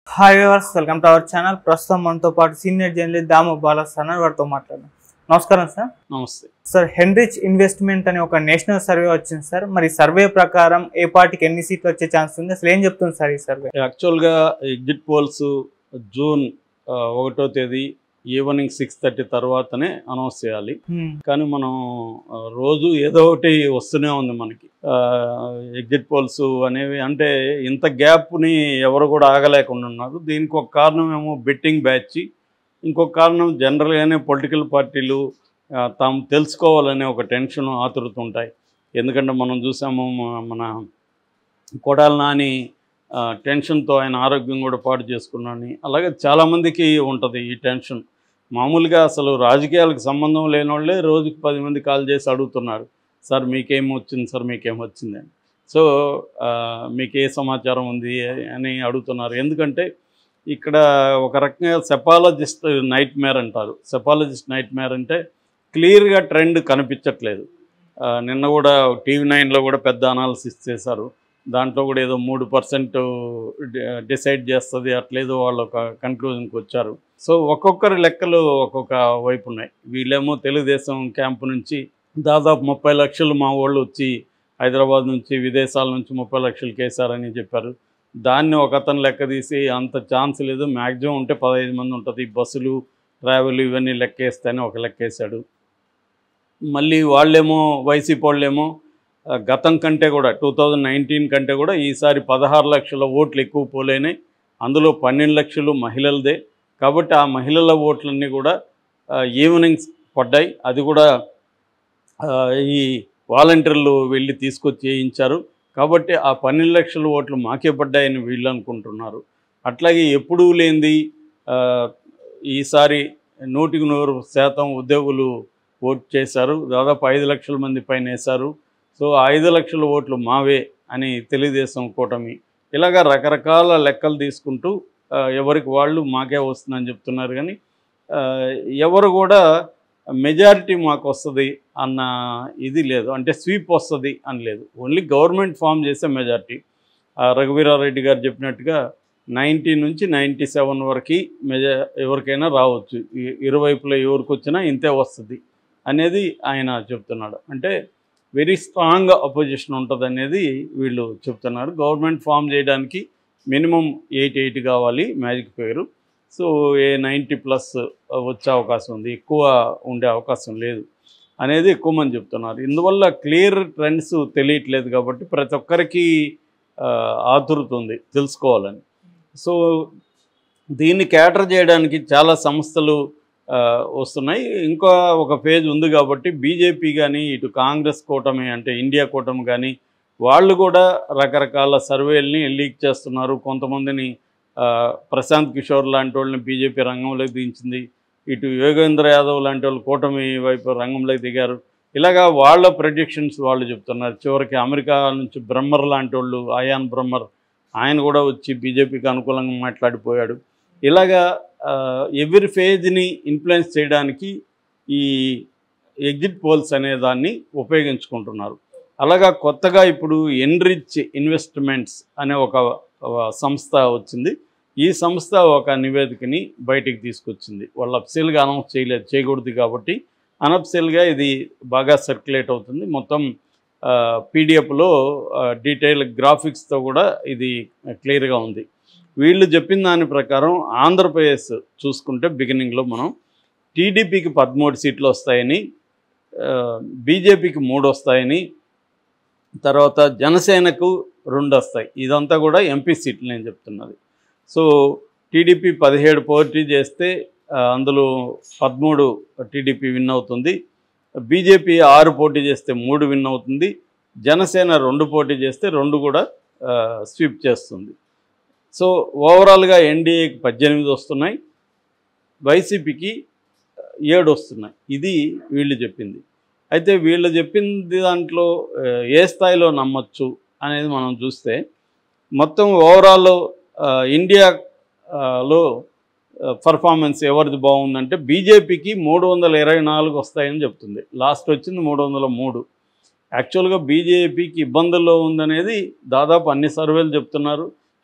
hi viewers welcome to our channel ప్రస్తుతం మనతో పాటు సీనియర్ జర్నలిస్ట్ దాము బాలాస్ అన్నారు వారితో మాట్లాడదాం నమస్కారం సార్ నమస్తే సార్ హెన్రిచ్ ఇన్వెస్ట్మెంట్ అనే ఒక నేషనల్ సర్వే వచ్చింది సార్ మరి సర్వే ప్రకారం ఏ పార్టీకి ఎన్ని సీట్లు వచ్చే ఛాన్స్ ఉంది అసలు ఏం చెప్తుంది సార్ ఈ సర్వే యాక్చువల్గా ఎగ్జిట్ పోల్స్ జూన్ ఆ, ఒకటో తేదీ ఈవినింగ్ సిక్స్ థర్టీ తర్వాతనే అనౌన్స్ చేయాలి కానీ మనం ఆ, రోజు ఏదో ఒకటి వస్తూనే ఉంది మనకి ఎగ్జిట్ పోల్స్ అనేవి అంటే ఇంత గ్యాప్ని ఎవరు కూడా ఆగలేకుండా ఉన్నారు దీనికి ఒక కారణం ఏమో బెట్టింగ్ బ్యాచ్ ఇంకొక కారణం జనరల్గానే పొలిటికల్ పార్టీలు ఆ, తాము తెలుసుకోవాలనే ఒక టెన్షన్ ఆతురుత ఉంటాయి ఎందుకంటే మనం చూసాము మ- మన కొడాలి నాని ఆ, టెన్షన్తో ఆయన ఆరోగ్యం కూడా పాడు చేసుకున్నాని అలాగే చాలామందికి ఉంటుంది ఈ టెన్షన్ మామూలుగా అసలు రాజకీయాలకు సంబంధం లేని వాళ్ళే రోజుకి పది మంది కాల్ చేసి అడుగుతున్నారు సార్ మీకేం వచ్చింది సార్ మీకేం వచ్చింది అని సో ఆ, మీకు ఏ సమాచారం ఉంది అని అడుగుతున్నారు ఎందుకంటే ఇక్కడ ఒక రకంగా సెపాలజిస్ట్ నైట్ మేర్ అంటారు సెపాలజిస్ట్ నైట్ మేర్ అంటే క్లియర్గా ట్రెండ్ కనిపించట్లేదు ఆ, నిన్న కూడా టీవీ నైన్లో కూడా పెద్ద అనాలిసిస్ చేశారు దాంట్లో కూడా ఏదో మూడు పర్సెంట్ డిసైడ్ చేస్తుంది అట్లేదో వాళ్ళు ఒక కన్క్లూజన్కి వచ్చారు సో ఒక్కొక్కరి లెక్కలు ఒక్కొక్క వైపు ఉన్నాయి వీళ్ళేమో తెలుగుదేశం క్యాంపు నుంచి దాదాపు ముప్పై లక్షలు మా వాళ్ళు వచ్చి హైదరాబాద్ నుంచి విదేశాల నుంచి ముప్పై లక్షలు కేసారని చెప్పారు దాన్ని ఒక అతను లెక్క తీసి అంత ఛాన్స్ లేదు మ్యాక్సిమం ఉంటే పదహైదు మంది ఉంటుంది బస్సులు ట్రావెల్ ఇవన్నీ లెక్కేస్తేనే ఒక లెక్కేశాడు మళ్ళీ వాళ్ళేమో వైసీపీ వాళ్ళేమో ఆ, గతం కంటే కూడా టూ థౌజండ్ నైన్టీన్ కంటే కూడా ఈసారి పదహారు లక్షల ఓట్లు ఎక్కువ పోలేనాయి అందులో పన్నెండు లక్షలు మహిళలదే కాబట్టి ఆ మహిళల ఓట్లన్నీ కూడా ఆ, ఈవినింగ్స్ పడ్డాయి అది కూడా ఆ, ఈ వాలంటీర్లు వెళ్ళి తీసుకొచ్చి చేయించారు కాబట్టి ఆ పన్నెండు లక్షల ఓట్లు మాకే పడ్డాయని వీళ్ళు అనుకుంటున్నారు అట్లాగే ఎప్పుడూ లేనిది ఆ, ఈసారి నూటికి నూరు శాతం ఉద్యోగులు ఓటు చేశారు దాదాపు ఐదు లక్షల మంది పైన వేశారు సో ఆ ఐదు లక్షల ఓట్లు మావే అని తెలుగుదేశం కూటమి ఇలాగ రకరకాల లెక్కలు తీసుకుంటూ ఆ, ఎవరికి వాళ్ళు మాకే వస్తుందని చెప్తున్నారు కానీ ఆ, ఎవరు కూడా మెజారిటీ మాకు వస్తుంది అన్న ఇది లేదు అంటే స్వీప్ వస్తుంది అని లేదు ఓన్లీ గవర్నమెంట్ ఫామ్ చేసే మెజారిటీ రఘువీరారెడ్డి గారు చెప్పినట్టుగా నైంటీ నుంచి నైంటీ సెవెన్ వరకు మెజా ఎవరికైనా రావచ్చు ఇ- ఇరువైపులో ఎవరికి వచ్చినా ఇంతే వస్తుంది అనేది ఆయన చెప్తున్నాడు అంటే వెరీ స్ట్రాంగ్ అపోజిషన్ ఉంటుంది అనేది వీళ్ళు చెప్తున్నారు గవర్నమెంట్ ఫామ్ చేయడానికి మినిమం ఎయిట్ ఎయిట్ కావాలి మ్యాజిక్ ఫిగర్ సో ఏ నైంటీ ప్లస్ వచ్చే అవకాశం ఉంది ఎక్కువ ఉండే అవకాశం లేదు అనేది ఎక్కువ మంది చెప్తున్నారు ఇందువల్ల క్లియర్ ట్రెండ్స్ తెలియట్లేదు కాబట్టి ప్రతి ఒక్కరికి ఆ, ఆతురత ఉంది తెలుసుకోవాలని సో దీన్ని క్యాటర్ చేయడానికి చాలా సంస్థలు ఆ, వస్తున్నాయి ఇంకా ఒక పేజ్ ఉంది కాబట్టి బీజేపీ కానీ ఇటు కాంగ్రెస్ కూటమి అంటే ఇండియా కూటమి కానీ వాళ్ళు కూడా రకరకాల సర్వేల్ని లీక్ చేస్తున్నారు కొంతమందిని ఆ, ప్రశాంత్ కిషోర్ లాంటి వాళ్ళని బీజేపీ రంగంలోకి దించింది ఇటు యోగేంద్ర యాదవ్ లాంటి వాళ్ళు కూటమి వైపు రంగంలోకి దిగారు ఇలాగా వాళ్ళ ప్రొడిక్షన్స్ వాళ్ళు చెప్తున్నారు చివరికి అమెరికా నుంచి బ్రహ్మర్ లాంటి వాళ్ళు ఆయాన్ బ్రహ్మర్ ఆయన కూడా వచ్చి బీజేపీకి అనుకూలంగా మాట్లాడిపోయాడు ఇలాగా ఎవ్రీ ఫేజ్ని ఇన్ఫ్లుయెన్స్ చేయడానికి ఈ ఎగ్జిట్ పోల్స్ అనే దాన్ని ఉపయోగించుకుంటున్నారు అలాగా కొత్తగా ఇప్పుడు ఎన్రిచ్ ఇన్వెస్ట్మెంట్స్ అనే ఒక ఒక సంస్థ వచ్చింది ఈ సంస్థ ఒక నివేదికని బయటికి తీసుకొచ్చింది వాళ్ళు అఫ్సెల్గా అనౌన్స్ చేయలేదు చేయకూడదు కాబట్టి అనఫ్సెల్గా ఇది బాగా సర్క్యులేట్ అవుతుంది మొత్తం పీడిఎఫ్లో డీటెయిల్ గ్రాఫిక్స్తో కూడా ఇది క్లియర్గా ఉంది వీళ్ళు చెప్పిన దాని ప్రకారం ఆంధ్రప్రదేశ్ చూసుకుంటే బిగినింగ్లో మనం టీడీపీకి పదమూడు సీట్లు వస్తాయని బీజేపీకి మూడు వస్తాయని తర్వాత జనసేనకు రెండు వస్తాయి ఇదంతా కూడా ఎంపీ సీట్లు నేను చెప్తున్నది సో టీడీపీ పదిహేడు పోటీ చేస్తే ఆ, అందులో పదమూడు టీడీపీ విన్ అవుతుంది బీజేపీ ఆరు పోటీ చేస్తే మూడు విన్ అవుతుంది జనసేన రెండు పోటీ చేస్తే రెండు కూడా ఆ, స్వీప్ చేస్తుంది సో ఓవరాల్గా ఎన్డీఏకి పద్దెనిమిది వస్తున్నాయి వైసీపీకి ఏడు వస్తున్నాయి ఇది వీళ్ళు చెప్పింది అయితే వీళ్ళు చెప్పింది దాంట్లో ఆ, ఏ స్థాయిలో నమ్మచ్చు అనేది మనం చూస్తే మొత్తం ఓవరాల్ ఇండియాలో పర్ఫార్మెన్స్ ఎవరిది బాగుందంటే బీజేపీకి మూడు వందల ఇరవై నాలుగు వస్తాయని చెప్తుంది లాస్ట్ వచ్చింది మూడు వందల మూడు యాక్చువల్గా బీజేపీకి ఇబ్బందుల్లో ఉందనేది దాదాపు అన్ని సర్వేలు చెప్తున్నారు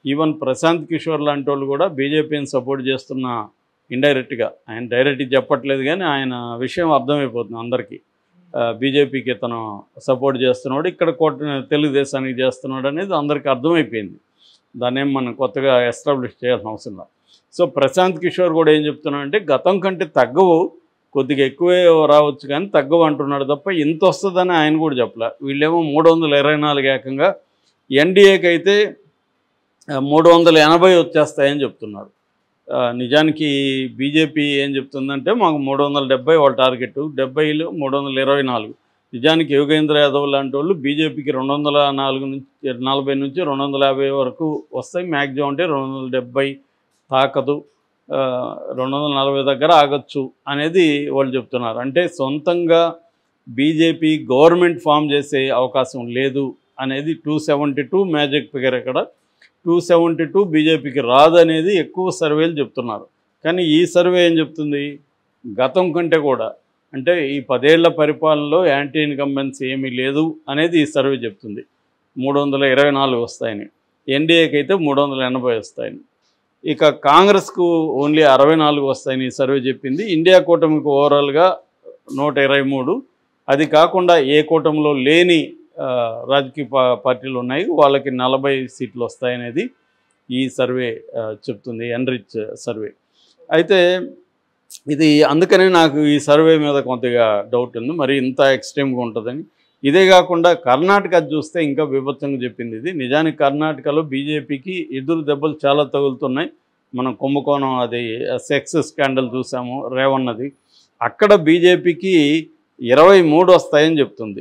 ఈవెన్ ప్రశాంత్ కిషోర్ లాంటి వాళ్ళు కూడా బీజేపీని సపోర్ట్ చేస్తున్న ఇండైరెక్ట్గా ఆయన డైరెక్ట్గా చెప్పట్లేదు కానీ ఆయన విషయం అర్థమైపోతుంది అందరికీ బీజేపీకి ఇతను సపోర్ట్ చేస్తున్నాడు ఇక్కడ కోట తెలుగుదేశానికి చేస్తున్నాడు అనేది అందరికీ అర్థమైపోయింది దాన్ని ఏం మనం కొత్తగా ఎస్టాబ్లిష్ చేయాల్సిన అవసరం లేదు సో ప్రశాంత్ కిషోర్ కూడా ఏం చెప్తున్నాడంటే గతం కంటే తగ్గవు కొద్దిగా ఎక్కువే రావచ్చు కానీ తగ్గవు అంటున్నాడు తప్ప ఇంత వస్తుందని ఆయన కూడా చెప్పలే వీళ్ళేమో మూడు వందల ఇరవై నాలుగు ఏకంగా ఎన్డీఏకి అయితే ఆ, మూడు వందల ఎనభై వచ్చేస్తాయని చెప్తున్నారు ఆ, నిజానికి బీజేపీ ఏం చెప్తుందంటే మాకు మూడు వందల డెబ్బై వాళ్ళ టార్గెట్ డెబ్బైలు మూడు వందల ఇరవై నాలుగు నిజానికి యోగేంద్ర యాదవ్ లాంటి వాళ్ళు బీజేపీకి రెండు వందల నాలుగు నుంచి నలభై నుంచి రెండు వందల యాభై వరకు వస్తాయి మ్యాక్సిమం అంటే రెండు వందల డెబ్బై తాకదు ఆ, రెండు వందల నలభై దగ్గర ఆగచ్చు అనేది వాళ్ళు చెప్తున్నారు అంటే సొంతంగా బీజేపీ గవర్నమెంట్ ఫామ్ చేసే అవకాశం లేదు అనేది two seventy two magic figure ఇక్కడ టూ సెవెంటీ టూ బీజేపీకి రాదనేది ఎక్కువ సర్వేలు చెప్తున్నారు కానీ ఈ సర్వే ఏం చెప్తుంది గతం కంటే కూడా అంటే ఈ పదేళ్ల పరిపాలనలో యాంటీ ఇన్కంబెన్స్ ఏమీ లేదు అనేది ఈ సర్వే చెప్తుంది మూడు వందల ఇరవై నాలుగు వస్తాయని ఎన్డీఏకి అయితే మూడు వందల ఎనభై వస్తాయని ఇక కాంగ్రెస్కు ఓన్లీ అరవై నాలుగు వస్తాయని ఈ సర్వే చెప్పింది ఇండియా కూటమికి ఓవరాల్గా నూట ఇరవై మూడు అది కాకుండా ఏ కూటమిలో లేని ఆ, రాజకీయ పా- పార్టీలు ఉన్నాయి వాళ్ళకి నలభై సీట్లు వస్తాయనేది ఈ సర్వే ఆ, చెప్తుంది ఎన్రిచ్ సర్వే అయితే ఇది అందుకనే నాకు ఈ సర్వే మీద కొద్దిగా డౌట్ ఉంది మరి ఇంత ఎక్స్ట్రీమ్గా ఉంటుందని ఇదే కాకుండా కర్ణాటక చూస్తే ఇంకా విభత్సంగా చెప్పింది ఇది నిజానికి కర్ణాటకలో బీజేపీకి ఎదురు దెబ్బలు చాలా తగులుతున్నాయి మనం కుంభకోణం అది సెక్స్ స్కాండల్ చూసాము రేవన్నది అక్కడ బీజేపీకి ఇరవై మూడు వస్తాయని చెప్తుంది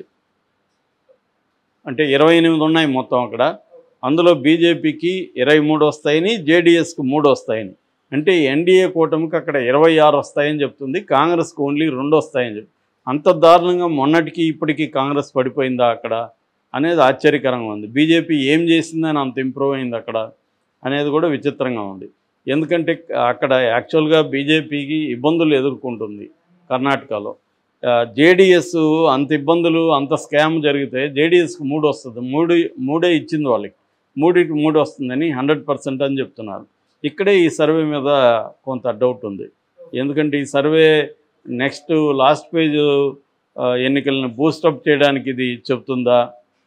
అంటే ఇరవై ఎనిమిది ఉన్నాయి మొత్తం అక్కడ అందులో బీజేపీకి ఇరవై మూడు వస్తాయని జేడీఎస్కి మూడు వస్తాయని అంటే ఎన్డీఏ కూటమికి అక్కడ ఇరవై ఆరు వస్తాయని చెప్తుంది కాంగ్రెస్కి ఓన్లీ రెండు వస్తాయని చెప్తుంది అంత దారుణంగా మొన్నటికి ఇప్పటికీ కాంగ్రెస్ పడిపోయిందా అక్కడ అనేది ఆశ్చర్యకరంగా ఉంది బీజేపీ ఏం చేసిందని అంత ఇంప్రూవ్ అయింది అక్కడ అనేది కూడా విచిత్రంగా ఉంది ఎందుకంటే అక్కడ యాక్చువల్గా బీజేపీకి ఇబ్బందులు ఎదుర్కొంటుంది కర్ణాటకలో జేడిఎస్ అంత ఇబ్బందులు అంత స్కామ్ జరిగితే జేడిఎస్కి మూడు వస్తుంది మూడు మూడే ఇచ్చింది వాళ్ళకి మూడికి మూడు వస్తుందని హండ్రెడ్ పర్సెంట్ అని చెప్తున్నారు ఇక్కడే ఈ సర్వే మీద కొంత డౌట్ ఉంది ఎందుకంటే ఈ సర్వే నెక్స్ట్ లాస్ట్ పేజ్ ఎన్నికలను బూస్టప్ చేయడానికి ఇది చెప్తుందా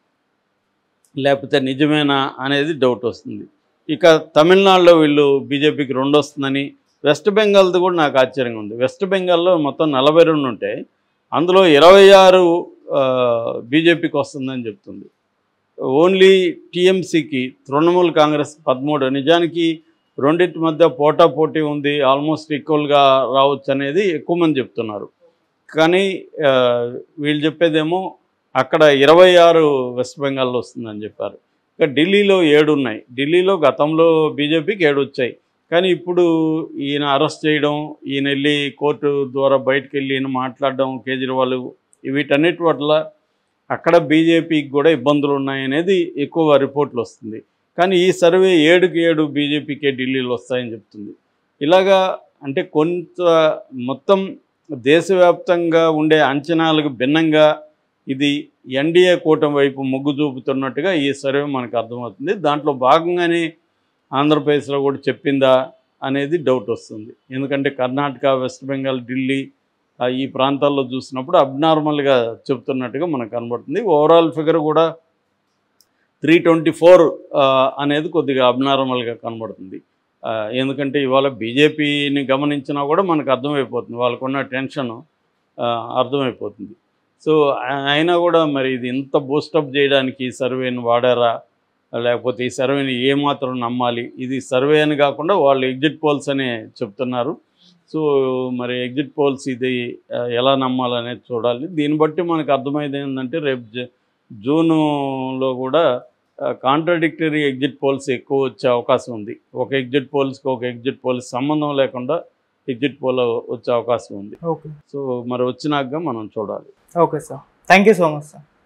లేకపోతే నిజమేనా అనేది డౌట్ వస్తుంది ఇక తమిళనాడులో వీళ్ళు బీజేపీకి రెండు వస్తుందని వెస్ట్ బెంగాల్ది కూడా నాకు ఆశ్చర్యంగా ఉంది వెస్ట్ బెంగాల్లో మొత్తం నలభై రెండు ఉంటే అందులో ఇరవై ఆరు బీజేపీకి వస్తుందని చెప్తుంది ఓన్లీ టీఎంసీకి తృణమూల్ కాంగ్రెస్ పదమూడు నిజానికి రెండింటి మధ్య పోటా పోటీ ఉంది ఆల్మోస్ట్ ఈక్వల్గా రావచ్చు అనేది ఎక్కువ మంది చెప్తున్నారు కానీ ఆ, వీళ్ళు చెప్పేదేమో అక్కడ ఇరవై ఆరు వెస్ట్ బెంగాల్లో వస్తుందని చెప్పారు ఇక ఢిల్లీలో ఏడు ఉన్నాయి ఢిల్లీలో గతంలో బీజేపీకి ఏడు వచ్చాయి కానీ ఇప్పుడు ఈయన అరెస్ట్ చేయడం ఈయన వెళ్ళి కోర్టు ద్వారా బయటకు వెళ్ళి ఈయన మాట్లాడడం కేజ్రీవాల్ వీటన్నిటి వల్ల అక్కడ బీజేపీకి కూడా ఇబ్బందులు ఉన్నాయనేది ఎక్కువ రిపోర్ట్లు వస్తుంది కానీ ఈ సర్వే ఏడుకి ఏడు బీజేపీకే ఢిల్లీలో వస్తాయని చెప్తుంది ఇలాగా అంటే కొంత మొత్తం దేశవ్యాప్తంగా ఉండే అంచనాలకు భిన్నంగా ఇది ఎన్డీఏ కూటమి వైపు మొగ్గు చూపుతున్నట్టుగా ఈ సర్వే మనకు అర్థమవుతుంది దాంట్లో భాగంగానే ఆంధ్రప్రదేశ్లో కూడా చెప్పిందా అనేది డౌట్ వస్తుంది ఎందుకంటే కర్ణాటక వెస్ట్ బెంగాల్ ఢిల్లీ ఆ, ఈ ప్రాంతాల్లో చూసినప్పుడు అబ్నార్మల్గా చెప్తున్నట్టుగా మనకు కనబడుతుంది ఓవరాల్ ఫిగర్ కూడా త్రీ ట్వంటీ ఫోర్ అనేది కొద్దిగా అబ్నార్మల్గా కనబడుతుంది ఆ, ఎందుకంటే ఇవాళ బీజేపీని గమనించినా కూడా మనకు అర్థమైపోతుంది వాళ్ళకున్న టెన్షన్ అర్థమైపోతుంది సో ఆ- అయినా కూడా మరి ఇది ఇంత బూస్టప్ చేయడానికి ఈ సర్వేని వాడారా లేకపోతే ఈ సర్వేని ఏమాత్రం నమ్మాలి ఇది సర్వే అని కాకుండా వాళ్ళు ఎగ్జిట్ పోల్స్ అనే చెప్తున్నారు సో మరి ఎగ్జిట్ పోల్స్ ఇది ఆ, ఎలా నమ్మాలనేది చూడాలి దీన్ని బట్టి మనకు అర్థమైంది ఏంటంటే రేపు జ- జూన్లో కూడా కాంట్రడిక్టరీ ఎగ్జిట్ పోల్స్ ఎక్కువ వచ్చే అవకాశం ఉంది ఒక ఎగ్జిట్ పోల్స్కి ఒక ఎగ్జిట్ పోల్స్ సంబంధం లేకుండా ఎగ్జిట్ పోల్ వచ్చే అవకాశం ఉంది ఓకే సో మరి వచ్చినాక మనం చూడాలి okay sir thank you so much sir